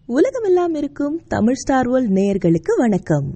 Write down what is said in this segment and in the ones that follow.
உலகமெல்லாம் இருக்கும் Tamil star world நேயர்களுக்கு வணக்கம்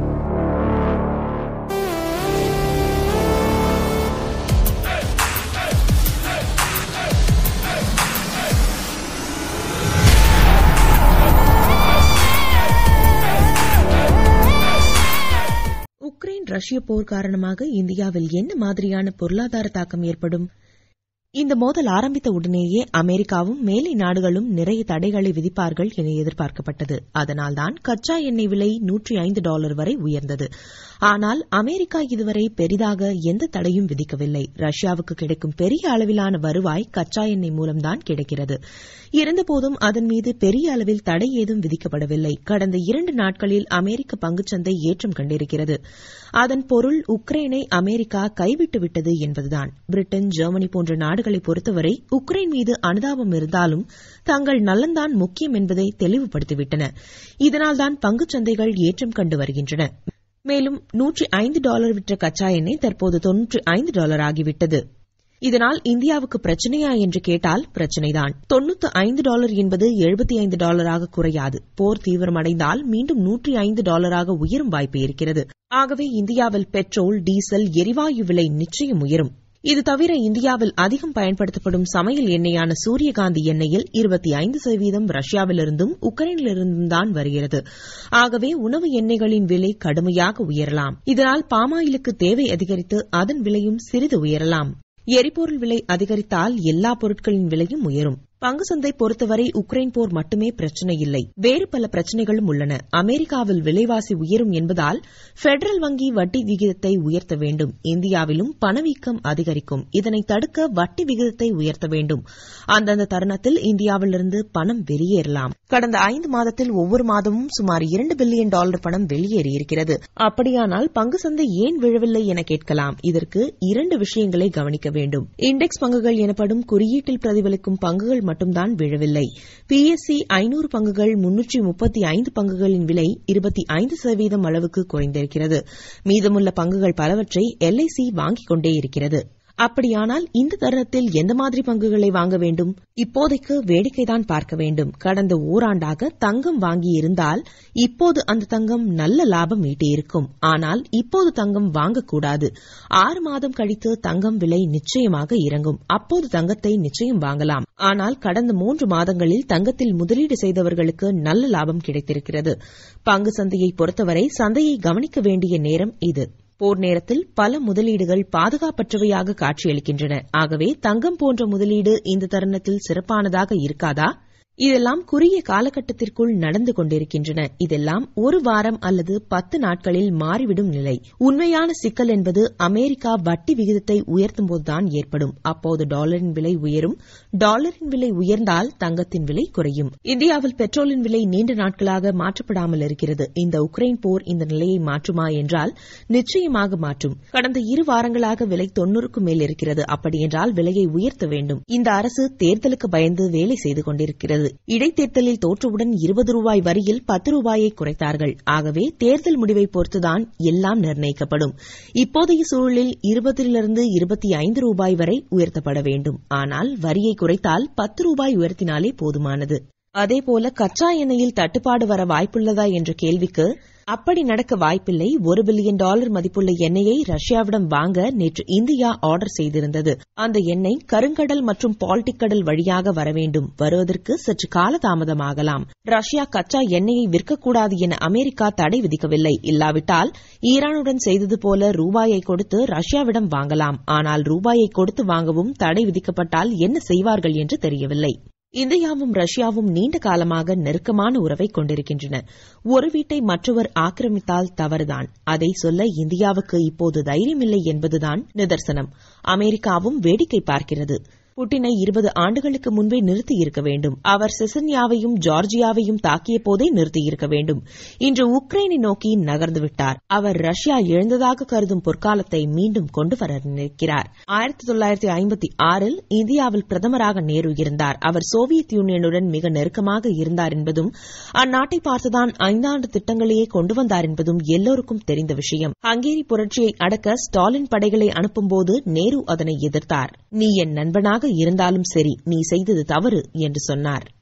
உக்ரைன் ரஷ்ய போர் காரணமாக இந்தியாவில் என்ன மாதிரியான பொருளாதார தாக்கம் ஏற்படும் இந்த மோதல் ஆரம்பித்த உடனேயே அமெரிக்காவும் மேலை நாடுகளும் நிறைய தடைகளை விதிப்பார்கள் என எதிர்பார்க்கப்பட்டது அதனால்தான் கச்சா எண்ணெய் விலை நூற்றி ஐந்து டாலர் வரை உயர்ந்தது ஆனால் அமெரிக்கா இதுவரை பெரிதாக எந்த தடையும் விதிக்கவில்லை ரஷ்யாவுக்கு கிடைக்கும் பெரிய அளவிலான வருவாய் கச்சா எண்ணெய் மூலம்தான் கிடைக்கிறது இருந்தபோதும் அதன் மீது பெரிய அளவில் தடை ஏதும் விதிக்கப்படவில்லை கடந்த இரண்டு நாட்களில் அமெரிக்க பங்குச்சந்தை ஏற்றம் கண்டிருக்கிறது அதன் பொருள் உக்ரைனை அமெரிக்கா கைவிட்டுவிட்டது என்பதுதான் பிரிட்டன் ஜெர்மனி போன்ற நாடுகளை பொறுத்தவரை உக்ரைன் மீது அனுதாபம் இருந்தாலும் தங்கள் நலன்தான் முக்கியம் என்பதை தெளிவுபடுத்திவிட்டன இதனால்தான் பங்குச்சந்தைகள் ஏற்றம் கண்டு வருகின்றன மேலும் நூற்றி ஐந்து டாலர் விற்ற கச்சா எண்ணெய் தற்போது தொன்னூற்றி ஐந்து டாலர் ஆகிவிட்டது இதனால் இந்தியாவுக்கு பிரச்சனையா என்று கேட்டால் பிரச்சனைதான் தொன்னூத்து ஐந்து டாலர் என்பது எழுபத்தி ஐந்து டாலராக குறையாது போர் தீவிரமடைந்தால் மீண்டும் நூற்றி ஐந்து டாலராக உயரும் வாய்ப்பு இருக்கிறது ஆகவே இந்தியாவில் பெட்ரோல் டீசல் எரிவாயு விலை நிச்சயம் உயரும் இது தவிர இந்தியாவில் அதிகம் பயன்படுத்தப்படும் சமையல் எண்ணெயான சூரியகாந்தி எண்ணெயில் இருபத்தி ஐந்து சதவீதம் ரஷ்யாவிலிருந்தும் உக்ரைனிலிருந்தும் தான் வருகிறது ஆகவே உணவு எண்ணெய்களின் விலை கடுமையாக உயரலாம் இதனால் பாமாயிலுக்கு தேவை அதிகரித்து அதன் விலையும் சிறிது உயரலாம் எரிபொருள் விலை அதிகரித்தால் எல்லா பொருட்களின் விலையும் உயரும் பங்கு சந்தை பொறுத்தவரை உக்ரைன் போர் மட்டுமே பிரச்சனை இல்லை வேறு பல பிரச்சனைகளும் உள்ளன அமெரிக்காவில் விலைவாசி உயரும் என்பதால் பெடரல் வங்கி வட்டி விகிதத்தை உயர்த்த வேண்டும் இந்தியாவிலும் பணவீக்கம் அதிகரிக்கும் இதனை தடுக்க வட்டி விகிதத்தை உயர்த்த வேண்டும் அந்தந்த தருணத்தில் இந்தியாவிலிருந்து பணம் வெளியேறலாம் கடந்த ஐந்து மாதத்தில் ஒவ்வொரு மாதமும் சுமார் இரண்டு பில்லியன் டாலர் பணம் வெளியேறியிருக்கிறது அப்படியானால் பங்கு சந்தை ஏன் விழவில்லை என கேட்கலாம் இதற்கு இரண்டு விஷயங்களை கவனிக்க வேண்டும் இண்டெக்ஸ் பங்குகள் எனப்படும் குறியீட்டில் பிரதிபலிக்கும் பங்குகள் மட்டும்தான் விழவில்லை பிஎஸ்சி ஐநூறு பங்குகள் முன்னூற்றி முப்பத்தி ஐந்து பங்குகளின் விலை இருபத்தி ஐந்து சதவீதம் அளவுக்கு குறைந்திருக்கிறது மீதமுள்ள பங்குகள் பலவற்றை எல்ஐசி வாங்கிக் கொண்டே இருக்கிறது அப்படியானால் இந்த தருணத்தில் எந்த மாதிரி பங்குகளை வாங்க வேண்டும் இப்போதைக்கு வேடிக்கைதான் பார்க்க வேண்டும் கடந்த ஓராண்டாக தங்கம் வாங்கியிருந்தால் இப்போது அந்த தங்கம் நல்ல லாபம் ஈட்டியிருக்கும் ஆனால் இப்போது தங்கம் வாங்கக்கூடாது ஆறு மாதம் கழித்து தங்கம் விலை நிச்சயமாக இறங்கும் அப்போது தங்கத்தை நிச்சயம் வாங்கலாம் ஆனால் கடந்த மூன்று மாதங்களில் தங்கத்தில் முதலீடு செய்தவர்களுக்கு நல்ல லாபம் கிடைத்திருக்கிறது பங்கு சந்தையை பொறுத்தவரை சந்தையை கவனிக்க வேண்டிய நேரம் இது போர் நேரத்தில் பல முதலீடுகள் பாதுகாப்பற்றவையாக காட்சியளிக்கின்றன ஆகவே தங்கம் போன்ற முதலீடு இந்த தருணத்தில் சிறப்பானதாக இருக்காதா இதெல்லாம் குறுகிய காலகட்டத்திற்குள் நடந்து கொண்டிருக்கின்றன இதெல்லாம் ஒரு வாரம் அல்லது பத்து நாட்களில் மாறிவிடும் நிலை உண்மையான சிக்கல் என்பது அமெரிக்கா வட்டி விகிதத்தை உயர்த்தும்போதுதான் ஏற்படும் அப்போது டாலரின் விலை உயரும் டாலரின் விலை உயர்ந்தால் தங்கத்தின் விலை குறையும் இந்தியாவில் பெட்ரோலின் விலை நீண்ட நாட்களாக மாற்றப்படாமல் இருக்கிறது இந்த உக்ரைன் போர் இந்த நிலையை மாற்றுமா என்றால் நிச்சயமாக மாற்றும் கடந்த இரு வாரங்களாக விலை தொன்னூறுக்கும் மேல் இருக்கிறது அப்படியென்றால் விலையை உயர்த்த வேண்டும் இந்த அரசு தேர்தலுக்கு பயந்து வேலை செய்து கொண்டிருக்கிறது இடைத்தேர்தலில் தோற்றவுடன் இருபது ரூபாய் வரியில் பத்து ரூபாயை குறைத்தார்கள் ஆகவே தேர்தல் முடிவை பொறுத்துதான் எல்லாம் நிர்ணயிக்கப்படும் இப்போதைய சூழலில் இருபதிலிருந்து இருபத்தி ஐந்து ரூபாய் வரை உயர்த்தப்பட வேண்டும் ஆனால் வரியை குறைத்தால் பத்து ரூபாய் உயர்த்தினாலே போதுமானது அதேபோல கச்சா எண்ணெயில் தட்டுப்பாடு வர வாய்ப்புள்ளதா என்ற கேள்விக்கு அப்படி நடக்க வாய்ப்பில்லை ஒரு பில்லியன் டாலர் மதிப்புள்ள எண்ணெயை ரஷ்யாவிடம் வாங்க நேற்று இந்தியா ஆர்டர் செய்திருந்தது அந்த எண்ணெய் கருங்கடல் மற்றும் பால்டிக் கடல் வழியாக வர வேண்டும் வருவதற்கு சற்று காலதாமதமாகலாம் ரஷ்யா கச்சா எண்ணெயை விற்கக்கூடாது என அமெரிக்கா தடை விதிக்கவில்லை இல்லாவிட்டால் ஈரானுடன் செய்தது போல ரூபாயை கொடுத்து ரஷ்யாவிடம் வாங்கலாம் ஆனால் ரூபாயை கொடுத்து வாங்கவும் தடை விதிக்கப்பட்டால் என்ன செய்வார்கள் என்று தெரியவில்லை இந்தியாவும் ரஷ்யாவும் நீண்ட காலமாக நெருக்கமான உறவை கொண்டிருக்கின்றன ஒரு வீட்டை மற்றவர் ஆக்கிரமித்தால் தவறுதான் அதை சொல்ல இந்தியாவுக்கு இப்போது தைரியமில்லை என்பதுதான் நிதர்சனம் அமெரிக்காவும் வேடிக்கை பார்க்கிறது புட்டினை இருபது ஆண்டுகளுக்கு முன்பே நிறுத்தியிருக்க வேண்டும் அவர் செசன்யாவையும் ஜார்ஜியாவையும் தாக்கிய போதே நிறுத்தியிருக்க வேண்டும் இன்று உக்ரைனை நோக்கி நகர்ந்துவிட்டார் அவர் ரஷ்யா இழந்ததாக கருதும் பொற்காலத்தை மீண்டும் கொண்டு வர நினைக்கிறார் ஆயிரத்தி தொள்ளாயிரத்தி ஐம்பத்தி ஆறில் இந்தியாவில் பிரதமராக நேரு இருந்தார் அவர் சோவியத் யூனியனுடன் மிக நெருக்கமாக இருந்தார் என்பதும் அந்நாட்டை பார்த்துதான் ஐந்தாண்டு திட்டங்களையே கொண்டு வந்தார் என்பதும் எல்லோருக்கும் தெரிந்த விஷயம் ஹங்கேரி புரட்சியை அடக்க ஸ்டாலின் படைகளை அனுப்பும்போது நேரு அதனை எதிர்த்தார் நீ என் நண்பனாக இருந்தாலும் சரி நீ செய்தது தவறு என்று சொன்னார்